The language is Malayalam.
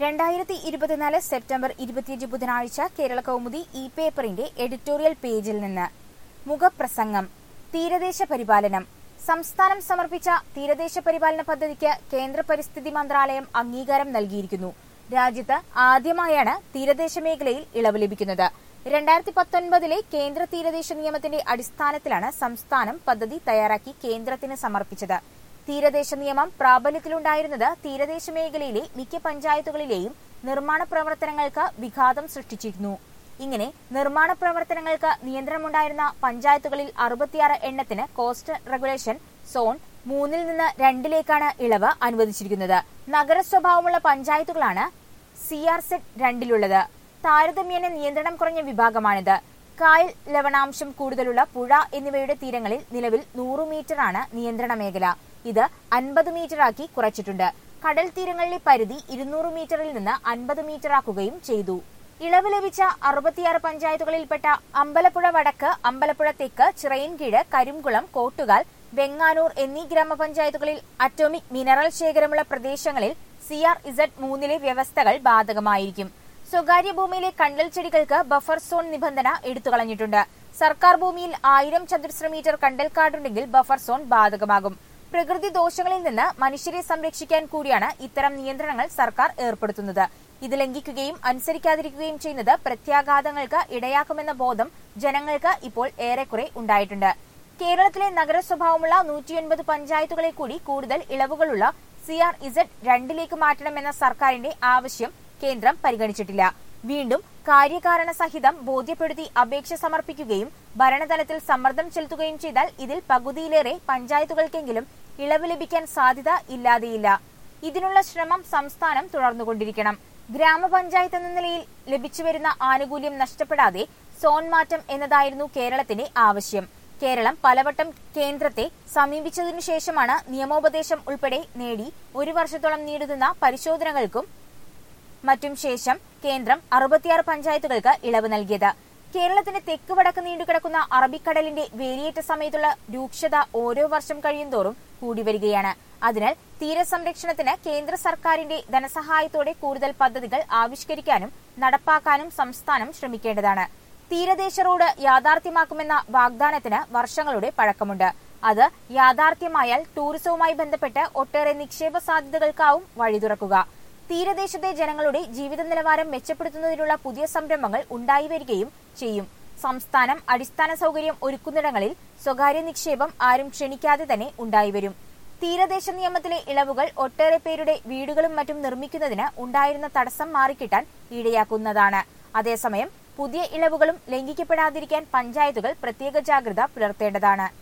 രണ്ടായിരത്തി ഇരുപത്തിനാല് സെപ്റ്റംബർ ഇരുപത്തിയഞ്ച് ബുധനാഴ്ച കേരള കൗമുദി ഇ പേപ്പറിന്റെ എഡിറ്റോറിയൽ പേജിൽ നിന്ന് മുഖപ്രസംഗം തീരദേശ പരിപാലനം സംസ്ഥാനം സമർപ്പിച്ച തീരദേശ പരിപാലന പദ്ധതിക്ക് കേന്ദ്ര പരിസ്ഥിതി മന്ത്രാലയം അംഗീകാരം നൽകിയിരിക്കുന്നു രാജ്യത്ത് ആദ്യമായാണ് തീരദേശ മേഖലയിൽ ഇളവ് ലഭിക്കുന്നത് രണ്ടായിരത്തി പത്തൊൻപതിലെ കേന്ദ്ര തീരദേശ നിയമത്തിന്റെ അടിസ്ഥാനത്തിലാണ് സംസ്ഥാനം പദ്ധതി തയ്യാറാക്കി കേന്ദ്രത്തിന് സമർപ്പിച്ചത് തീരദേശ നിയമം പ്രാബല്യത്തിലുണ്ടായിരുന്നത് തീരദേശ മേഖലയിലെ മിക്ക പഞ്ചായത്തുകളിലെയും നിർമ്മാണ പ്രവർത്തനങ്ങൾക്ക് വിഘാതം സൃഷ്ടിച്ചിരുന്നു ഇങ്ങനെ നിർമ്മാണ പ്രവർത്തനങ്ങൾക്ക് നിയന്ത്രണമുണ്ടായിരുന്ന പഞ്ചായത്തുകളിൽ അറുപത്തിയാറ് എണ്ണത്തിന് കോസ്റ്റ് റെഗുലേഷൻ സോൺ മൂന്നിൽ നിന്ന് രണ്ടിലേക്കാണ് ഇളവ് അനുവദിച്ചിരിക്കുന്നത് നഗര സ്വഭാവമുള്ള പഞ്ചായത്തുകളാണ് സി ആർ സെറ്റ് രണ്ടിലുള്ളത് താരതമ്യേന നിയന്ത്രണം കുറഞ്ഞ വിഭാഗമാണിത് കായൽ ലവണാംശം കൂടുതലുള്ള പുഴ എന്നിവയുടെ തീരങ്ങളിൽ നിലവിൽ നൂറ് മീറ്ററാണ് നിയന്ത്രണ മേഖല ഇത് അൻപത് മീറ്ററാക്കി കുറച്ചിട്ടുണ്ട് കടൽ തീരങ്ങളിലെ പരിധി ഇരുന്നൂറ് മീറ്ററിൽ നിന്ന് അൻപത് മീറ്ററാക്കുകയും ചെയ്തു ഇളവ് ലഭിച്ച അറുപത്തിയാറ് പഞ്ചായത്തുകളിൽപ്പെട്ട അമ്പലപ്പുഴ വടക്ക് അമ്പലപ്പുഴ തെക്ക് ചിറയൻകീഴ് കരിംകുളം കോട്ടുകാൽ വെങ്ങാനൂർ എന്നീ ഗ്രാമപഞ്ചായത്തുകളിൽ അറ്റോമിക് മിനറൽ ശേഖരമുള്ള പ്രദേശങ്ങളിൽ സി ആർ ഇസഡ് മൂന്നിലെ വ്യവസ്ഥകൾ ബാധകമായിരിക്കും സ്വകാര്യ ഭൂമിയിലെ കണ്ടൽ ചെടികൾക്ക് ബഫർ സോൺ നിബന്ധന എടുത്തുകളഞ്ഞിട്ടുണ്ട് സർക്കാർ ഭൂമിയിൽ ആയിരം ചതുരശ്ര മീറ്റർ കണ്ടൽക്കാടുണ്ടെങ്കിൽ ബഫർ സോൺ ബാധകമാകും പ്രകൃതി ദോഷങ്ങളിൽ നിന്ന് മനുഷ്യരെ സംരക്ഷിക്കാൻ കൂടിയാണ് ഇത്തരം നിയന്ത്രണങ്ങൾ സർക്കാർ ഏർപ്പെടുത്തുന്നത് ഇത് ലംഘിക്കുകയും അനുസരിക്കാതിരിക്കുകയും ചെയ്യുന്നത് പ്രത്യാഘാതങ്ങൾക്ക് ഇടയാക്കുമെന്ന ബോധം ജനങ്ങൾക്ക് ഇപ്പോൾ ഏറെക്കുറെ ഉണ്ടായിട്ടുണ്ട് കേരളത്തിലെ നഗര സ്വഭാവമുള്ള നൂറ്റിയൊൻപത് പഞ്ചായത്തുകളെ കൂടി കൂടുതൽ ഇളവുകളുള്ള സി ആർ ഇസഡ് രണ്ടിലേക്ക് മാറ്റണമെന്ന സർക്കാരിന്റെ ആവശ്യം കേന്ദ്രം പരിഗണിച്ചിട്ടില്ല വീണ്ടും കാര്യകാരണ സഹിതം ബോധ്യപ്പെടുത്തി അപേക്ഷ സമർപ്പിക്കുകയും ഭരണതലത്തിൽ സമ്മർദ്ദം ചെലുത്തുകയും ചെയ്താൽ ഇതിൽ പകുതിയിലേറെ പഞ്ചായത്തുകൾക്കെങ്കിലും ഇളവ് ലഭിക്കാൻ സാധ്യത ഇല്ലാതെയില്ല ഇതിനുള്ള ശ്രമം സംസ്ഥാനം തുടർന്നുകൊണ്ടിരിക്കണം ഗ്രാമപഞ്ചായത്ത് എന്ന നിലയിൽ ലഭിച്ചുവരുന്ന ആനുകൂല്യം നഷ്ടപ്പെടാതെ സോൺ മാറ്റം എന്നതായിരുന്നു കേരളത്തിന്റെ ആവശ്യം കേരളം പലവട്ടം കേന്ദ്രത്തെ സമീപിച്ചതിനു ശേഷമാണ് നിയമോപദേശം ഉൾപ്പെടെ നേടി ഒരു വർഷത്തോളം നീണ്ടുനിന്ന പരിശോധനകൾക്കും മറ്റും ശേഷം കേന്ദ്രം അറുപത്തിയാറ് പഞ്ചായത്തുകൾക്ക് ഇളവ് നൽകിയത് കേരളത്തിന്റെ തെക്ക് വടക്ക് നീണ്ടുകിടക്കുന്ന അറബിക്കടലിന്റെ വേലിയേറ്റ സമയത്തുള്ള രൂക്ഷത ഓരോ വർഷം കഴിയുന്തോറും കൂടി വരികയാണ് അതിനാൽ തീരസംരക്ഷണത്തിന് കേന്ദ്ര സർക്കാരിന്റെ ധനസഹായത്തോടെ കൂടുതൽ പദ്ധതികൾ ആവിഷ്കരിക്കാനും നടപ്പാക്കാനും സംസ്ഥാനം ശ്രമിക്കേണ്ടതാണ് തീരദേശ റോഡ് യാഥാർത്ഥ്യമാക്കുമെന്ന വാഗ്ദാനത്തിന് വർഷങ്ങളുടെ പഴക്കമുണ്ട് അത് യാഥാർത്ഥ്യമായാൽ ടൂറിസവുമായി ബന്ധപ്പെട്ട് ഒട്ടേറെ നിക്ഷേപ സാധ്യതകൾക്കാവും വഴി തുറക്കുക തീരദേശത്തെ ജനങ്ങളുടെ ജീവിത നിലവാരം മെച്ചപ്പെടുത്തുന്നതിനുള്ള പുതിയ സംരംഭങ്ങൾ ഉണ്ടായി വരികയും ചെയ്യും സംസ്ഥാനം അടിസ്ഥാന സൗകര്യം ഒരുക്കുന്നിടങ്ങളിൽ സ്വകാര്യ നിക്ഷേപം ആരും ക്ഷണിക്കാതെ തന്നെ ഉണ്ടായിവരും തീരദേശ നിയമത്തിലെ ഇളവുകൾ ഒട്ടേറെ പേരുടെ വീടുകളും മറ്റും നിർമ്മിക്കുന്നതിന് ഉണ്ടായിരുന്ന തടസ്സം മാറിക്കിട്ടാൻ ഇടയാക്കുന്നതാണ് അതേസമയം പുതിയ ഇളവുകളും ലംഘിക്കപ്പെടാതിരിക്കാൻ പഞ്ചായത്തുകൾ പ്രത്യേക ജാഗ്രത പുലർത്തേണ്ടതാണ്